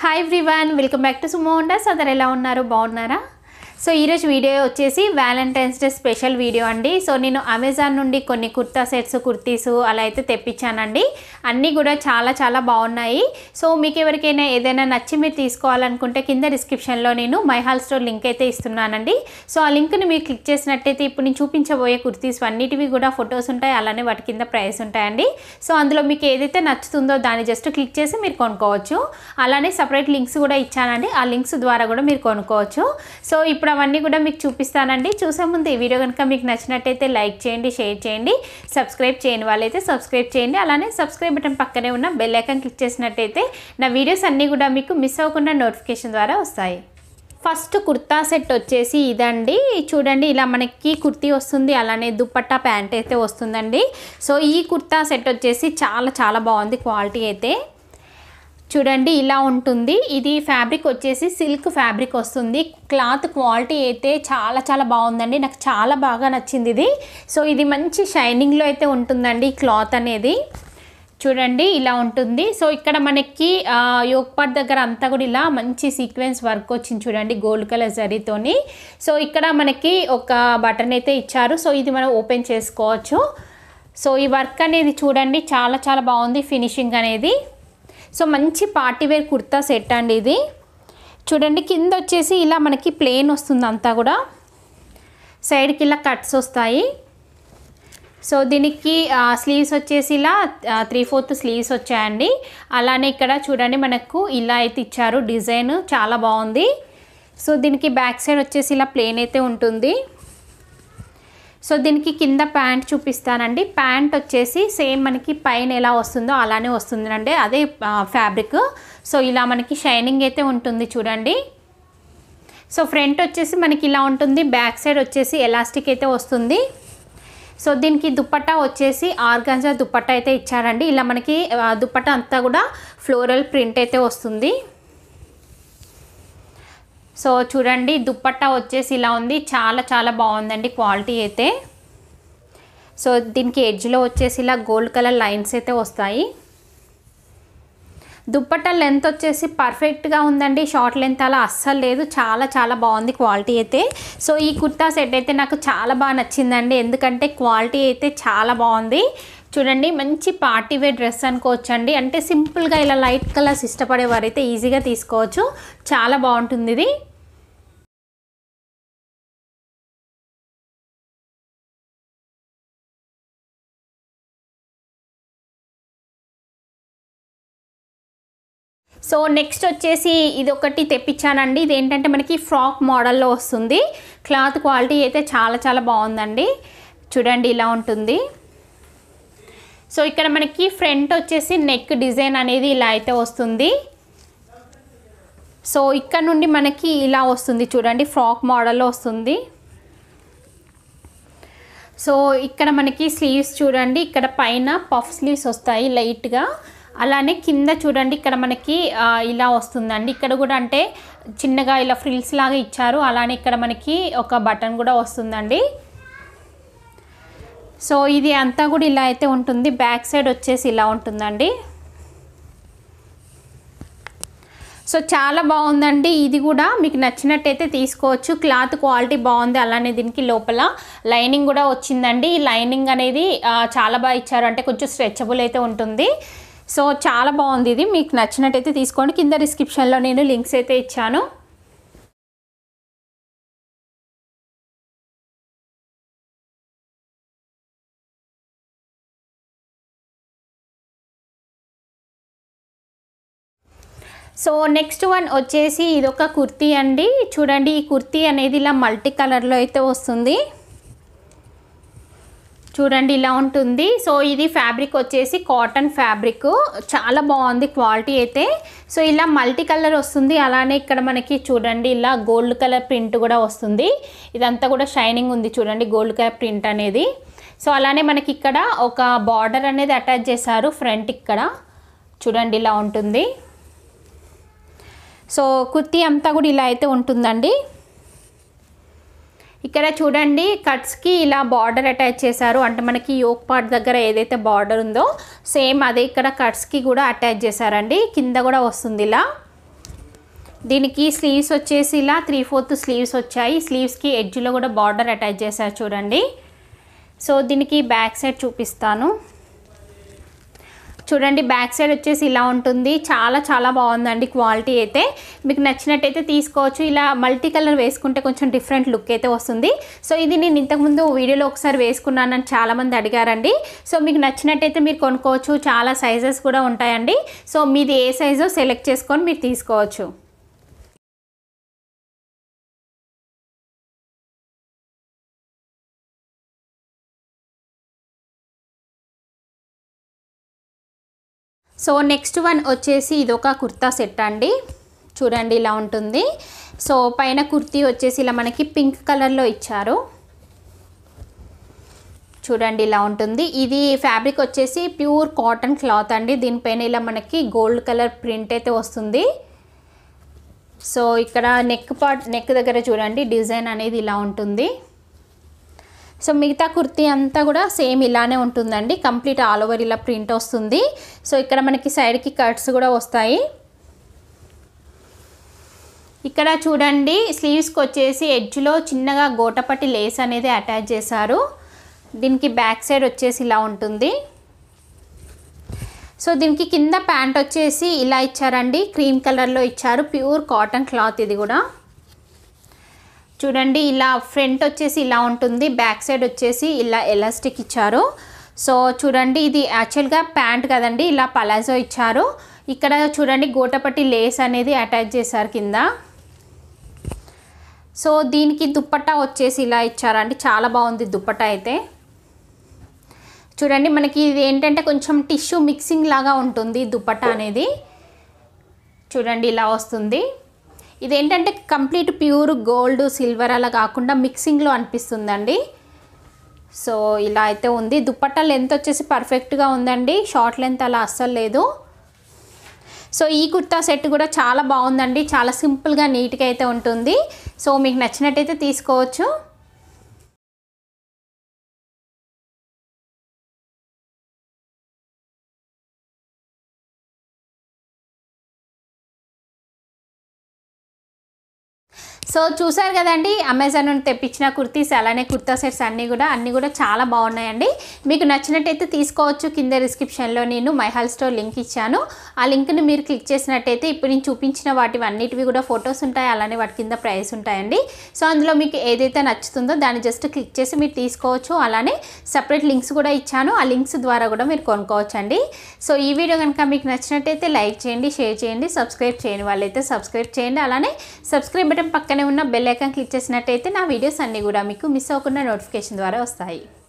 hi everyone welcome back to Sumo Wonders అందరు ఎలా ఉన్నారు బాగున్నారా సో ఈరోజు వీడియో వచ్చేసి వ్యాలంటైన్స్ డే స్పెషల్ వీడియో అండి సో నేను అమెజాన్ నుండి కొన్ని కుర్తా సెట్స్ కుర్తీస్ అలా అయితే తెప్పించానండి అన్నీ కూడా చాలా చాలా బాగున్నాయి సో మీకు ఎవరికైనా ఏదైనా నచ్చి మీరు తీసుకోవాలనుకుంటే కింద డిస్క్రిప్షన్లో నేను మై హాల్ స్టోర్ లింక్ అయితే ఇస్తున్నానండి సో ఆ లింక్ని మీరు క్లిక్ చేసినట్టయితే ఇప్పుడు నేను చూపించబోయే కుర్తీస్ అన్నిటివి కూడా ఫొటోస్ ఉంటాయి అలానే వాటి కింద ప్రైస్ ఉంటాయండి సో అందులో మీకు ఏదైతే నచ్చుతుందో దాన్ని జస్ట్ క్లిక్ చేసి మీరు కొనుక్కోవచ్చు అలానే సపరేట్ లింక్స్ కూడా ఇచ్చానండి ఆ లింక్స్ ద్వారా కూడా మీరు కొనుక్కోవచ్చు సో ఇప్పుడు అవన్నీ కూడా మీకు చూపిస్తానండి చూసే ముందు ఈ వీడియో కనుక మీకు నచ్చినట్టయితే లైక్ చేయండి షేర్ చేయండి సబ్స్క్రైబ్ చేయని వాళ్ళైతే సబ్స్క్రైబ్ చేయండి అలానే సబ్స్క్రైబ్ బటన్ పక్కనే ఉన్న బెల్ ఐకాన్ క్లిక్ చేసినట్టయితే నా వీడియోస్ అన్నీ కూడా మీకు మిస్ అవ్వకుండా నోటిఫికేషన్ ద్వారా వస్తాయి ఫస్ట్ కుర్తా సెట్ వచ్చేసి ఇదండి చూడండి ఇలా మనకి కుర్తీ వస్తుంది అలానే దుప్పట్టా ప్యాంట్ అయితే వస్తుందండి సో ఈ కుర్తా సెట్ వచ్చేసి చాలా చాలా బాగుంది క్వాలిటీ అయితే చూడండి ఇలా ఉంటుంది ఇది ఫ్యాబ్రిక్ వచ్చేసి సిల్క్ ఫ్యాబ్రిక్ వస్తుంది క్లాత్ క్వాలిటీ అయితే చాలా చాలా బాగుందండి నాకు చాలా బాగా నచ్చింది ఇది సో ఇది మంచి షైనింగ్లో అయితే ఉంటుందండి ఈ క్లాత్ అనేది చూడండి ఇలా ఉంటుంది సో ఇక్కడ మనకి యోగపాట్ దగ్గర అంతా కూడా ఇలా మంచి సీక్వెన్స్ వర్క్ వచ్చింది చూడండి గోల్డ్ కలర్ జరీతోని సో ఇక్కడ మనకి ఒక బటన్ అయితే ఇచ్చారు సో ఇది మనం ఓపెన్ చేసుకోవచ్చు సో ఈ వర్క్ అనేది చూడండి చాలా చాలా బాగుంది ఫినిషింగ్ అనేది సో మంచి పార్టీవేర్ కుర్తా సెట్ అండి ఇది చూడండి కింద వచ్చేసి ఇలా మనకి ప్లేన్ వస్తుంది అంతా కూడా సైడ్కి ఇలా కట్స్ వస్తాయి సో దీనికి స్లీవ్స్ వచ్చేసి ఇలా త్రీ ఫోర్త్ స్లీవ్స్ వచ్చాయండి అలానే ఇక్కడ చూడండి మనకు ఇలా అయితే ఇచ్చారు డిజైన్ చాలా బాగుంది సో దీనికి బ్యాక్ సైడ్ వచ్చేసి ఇలా ప్లేన్ అయితే ఉంటుంది సో దీనికి కింద ప్యాంట్ చూపిస్తానండి ప్యాంట్ వచ్చేసి సేమ్ మనకి పైన ఎలా వస్తుందో అలానే వస్తుందండి అదే ఫ్యాబ్రిక్ సో ఇలా మనకి షైనింగ్ అయితే ఉంటుంది చూడండి సో ఫ్రంట్ వచ్చేసి మనకి ఇలా ఉంటుంది బ్యాక్ సైడ్ వచ్చేసి ఎలాస్టిక్ అయితే వస్తుంది సో దీనికి దుప్పట్టా వచ్చేసి ఆర్గాంజా దుప్పట్టా అయితే ఇచ్చారండి ఇలా మనకి దుప్పట్టా అంతా కూడా ఫ్లోరల్ ప్రింట్ అయితే వస్తుంది సో చూడండి దుప్పట్టా వచ్చేసి ఇలా ఉంది చాలా చాలా బాగుందండి క్వాలిటీ అయితే సో దీనికి ఎడ్జ్లో వచ్చేసి ఇలా గోల్డ్ కలర్ లైన్స్ అయితే వస్తాయి దుప్పట్టా లెంత్ వచ్చేసి పర్ఫెక్ట్గా ఉందండి షార్ట్ లెంత్ అలా అస్సలు లేదు చాలా చాలా బాగుంది క్వాలిటీ అయితే సో ఈ కుర్తా సెట్ అయితే నాకు చాలా బాగా నచ్చిందండి ఎందుకంటే క్వాలిటీ అయితే చాలా బాగుంది చూడండి మంచి పార్టీ వేర్ డ్రెస్ అనుకోవచ్చండి అంటే సింపుల్గా ఇలా లైట్ కలర్స్ ఇష్టపడే వారైతే ఈజీగా తీసుకోవచ్చు చాలా బాగుంటుంది ఇది సో నెక్స్ట్ వచ్చేసి ఇది ఒకటి తెప్పించానండి ఇది ఏంటంటే మనకి ఫ్రాక్ మోడల్లో వస్తుంది క్లాత్ క్వాలిటీ అయితే చాలా చాలా బాగుందండి చూడండి ఇలా ఉంటుంది సో ఇక్కడ మనకి ఫ్రంట్ వచ్చేసి నెక్ డిజైన్ అనేది ఇలా అయితే వస్తుంది సో ఇక్కడ నుండి మనకి ఇలా వస్తుంది చూడండి ఫ్రాక్ మోడల్లో వస్తుంది సో ఇక్కడ మనకి స్లీవ్స్ చూడండి ఇక్కడ పైన పఫ్ స్లీవ్స్ వస్తాయి లైట్గా అలానే కింద చూడండి ఇక్కడ మనకి ఇలా వస్తుందండి ఇక్కడ కూడా అంటే చిన్నగా ఇలా ఫ్రిల్స్ లాగా ఇచ్చారు అలానే ఇక్కడ మనకి ఒక బటన్ కూడా వస్తుందండి సో ఇది అంతా కూడా ఇలా అయితే ఉంటుంది బ్యాక్ సైడ్ వచ్చేసి ఇలా ఉంటుందండి సో చాలా బాగుందండి ఇది కూడా మీకు నచ్చినట్టయితే తీసుకోవచ్చు క్లాత్ క్వాలిటీ బాగుంది అలానే దీనికి లోపల లైనింగ్ కూడా వచ్చిందండి ఈ లైనింగ్ అనేది చాలా బాగా ఇచ్చారు అంటే కొంచెం స్ట్రెచబుల్ అయితే ఉంటుంది సో చాలా బాగుంది ఇది మీకు నచ్చినట్టయితే తీసుకోండి కింద డిస్క్రిప్షన్లో నేను లింక్స్ అయితే ఇచ్చాను సో నెక్స్ట్ వన్ వచ్చేసి ఇది ఒక కుర్తీ అండి చూడండి ఈ కుర్తీ అనేది ఇలా మల్టీ కలర్లో అయితే వస్తుంది చూడండి ఇలా ఉంటుంది సో ఇది ఫ్యాబ్రిక్ వచ్చేసి కాటన్ ఫ్యాబ్రిక్ చాలా బాగుంది క్వాలిటీ అయితే సో ఇలా మల్టీ కలర్ వస్తుంది అలానే ఇక్కడ మనకి చూడండి ఇలా గోల్డ్ కలర్ ప్రింట్ కూడా వస్తుంది ఇదంతా కూడా షైనింగ్ ఉంది చూడండి గోల్డ్ కలర్ ప్రింట్ అనేది సో అలానే మనకి ఇక్కడ ఒక బార్డర్ అనేది అటాచ్ చేశారు ఫ్రంట్ ఇక్కడ చూడండి ఇలా ఉంటుంది సో కుర్తీ అంతా కూడా ఇలా అయితే ఉంటుందండి ఇక్కడ చూడండి కట్స్కి ఇలా బార్డర్ అటాచ్ చేశారు అంటే మనకి యోక్ పార్ట్ దగ్గర ఏదైతే బార్డర్ ఉందో సేమ్ అదే ఇక్కడ కట్స్కి కూడా అటాచ్ చేశారండి కింద కూడా వస్తుంది ఇలా దీనికి స్లీవ్స్ వచ్చేసి ఇలా త్రీ ఫోర్త్ స్లీవ్స్ వచ్చాయి స్లీవ్స్కి ఎడ్జ్లో కూడా బార్డర్ అటాచ్ చేశారు చూడండి సో దీనికి బ్యాక్ సైడ్ చూపిస్తాను చూడండి బ్యాక్ సైడ్ వచ్చేసి ఇలా ఉంటుంది చాలా చాలా బాగుందండి క్వాలిటీ అయితే మీకు నచ్చినట్టయితే తీసుకోవచ్చు ఇలా మల్టీ కలర్ వేసుకుంటే కొంచెం డిఫరెంట్ లుక్ అయితే వస్తుంది సో ఇది నేను ఇంతకుముందు వీడియోలో ఒకసారి వేసుకున్నానని చాలామంది అడిగారండి సో మీకు నచ్చినట్టయితే మీరు కొనుక్కోవచ్చు చాలా సైజెస్ కూడా ఉంటాయండి సో మీది ఏ సైజో సెలెక్ట్ చేసుకొని మీరు తీసుకోవచ్చు సో నెక్స్ట్ వన్ వచ్చేసి ఇది ఒక కుర్తా సెట్ అండి చూడండి ఇలా ఉంటుంది సో పైన కుర్తీ వచ్చేసి ఇలా మనకి పింక్ కలర్లో ఇచ్చారు చూడండి ఇలా ఉంటుంది ఇది ఫ్యాబ్రిక్ వచ్చేసి ప్యూర్ కాటన్ క్లాత్ అండి దీనిపైన ఇలా మనకి గోల్డ్ కలర్ ప్రింట్ అయితే వస్తుంది సో ఇక్కడ నెక్ పార్ట్ నెక్ దగ్గర చూడండి డిజైన్ అనేది ఇలా ఉంటుంది సో మిగతా కుర్తీ అంతా కూడా సేమ్ ఇలానే ఉంటుందండి కంప్లీట్ ఆల్ ఓవర్ ఇలా ప్రింట్ వస్తుంది సో ఇక్కడ మనకి సైడ్కి కట్స్ కూడా వస్తాయి ఇక్కడ చూడండి స్లీవ్స్కి వచ్చేసి ఎడ్జ్లో చిన్నగా గోటపట్టి లేస్ అనేది అటాచ్ చేశారు దీనికి బ్యాక్ సైడ్ వచ్చేసి ఇలా ఉంటుంది సో దీనికి కింద ప్యాంట్ వచ్చేసి ఇలా ఇచ్చారండి క్రీమ్ కలర్లో ఇచ్చారు ప్యూర్ కాటన్ క్లాత్ ఇది కూడా చూడండి ఇలా ఫ్రంట్ వచ్చేసి ఇలా ఉంటుంది బ్యాక్ సైడ్ వచ్చేసి ఇలా ఎలాస్టిక్ ఇచ్చారు సో చూడండి ఇది యాక్చువల్గా ప్యాంట్ కదండి ఇలా పలాజో ఇచ్చారు ఇక్కడ చూడండి గోటపట్టి లేస్ అనేది అటాచ్ చేశారు కింద సో దీనికి దుప్పట్టా వచ్చేసి ఇలా ఇచ్చారండి చాలా బాగుంది దుప్పట్టా అయితే చూడండి మనకి ఇది ఏంటంటే కొంచెం టిష్యూ మిక్సింగ్ లాగా ఉంటుంది దుప్పట్టా అనేది చూడండి ఇలా వస్తుంది ఇదేంటంటే కంప్లీట్ ప్యూర్ గోల్డ్ సిల్వర్ అలా కాకుండా మిక్సింగ్లో అనిపిస్తుందండి సో ఇలా అయితే ఉంది దుప్పట్టా లెంత్ వచ్చేసి పర్ఫెక్ట్గా ఉందండి షార్ట్ లెంత్ అలా అస్సలు లేదు సో ఈ కుర్తా సెట్ కూడా చాలా బాగుందండి చాలా సింపుల్గా నీట్గా అయితే ఉంటుంది సో మీకు నచ్చినట్టయితే తీసుకోవచ్చు సో చూసారు కదండి అమెజాన్ నుండి తెప్పించిన కుర్తీస్ అలానే కుర్తా సెట్స్ అన్నీ కూడా అన్నీ కూడా చాలా బాగున్నాయండి మీకు నచ్చినట్టయితే తీసుకోవచ్చు కింద డిస్క్రిప్షన్లో నేను మైహాల్ స్టోర్ లింక్ ఇచ్చాను ఆ లింక్ని మీరు క్లిక్ చేసినట్టయితే ఇప్పుడు నేను చూపించిన వాటి అన్నిటివి కూడా ఫొటోస్ ఉంటాయి అలానే వాటి కింద ప్రైస్ ఉంటాయండి సో అందులో మీకు ఏదైతే నచ్చుతుందో దాన్ని జస్ట్ క్లిక్ చేసి మీరు తీసుకోవచ్చు అలానే సపరేట్ లింక్స్ కూడా ఇచ్చాను ఆ లింక్స్ ద్వారా కూడా మీరు కొనుక్కోవచ్చు అండి సో ఈ వీడియో కనుక మీకు నచ్చినట్టయితే లైక్ చేయండి షేర్ చేయండి సబ్స్క్రైబ్ చేయని వాళ్ళైతే సబ్స్క్రైబ్ చేయండి అలానే సబ్స్క్రైబ్ బటన్ పక్కనే ఉన్న బెల్ ఐకాన్ క్లిక్ చేసినట్టయితే నా వీడియోస్ అన్నీ కూడా మీకు మిస్ అవ్వకుండా నోటిఫికేషన్ ద్వారా వస్తాయి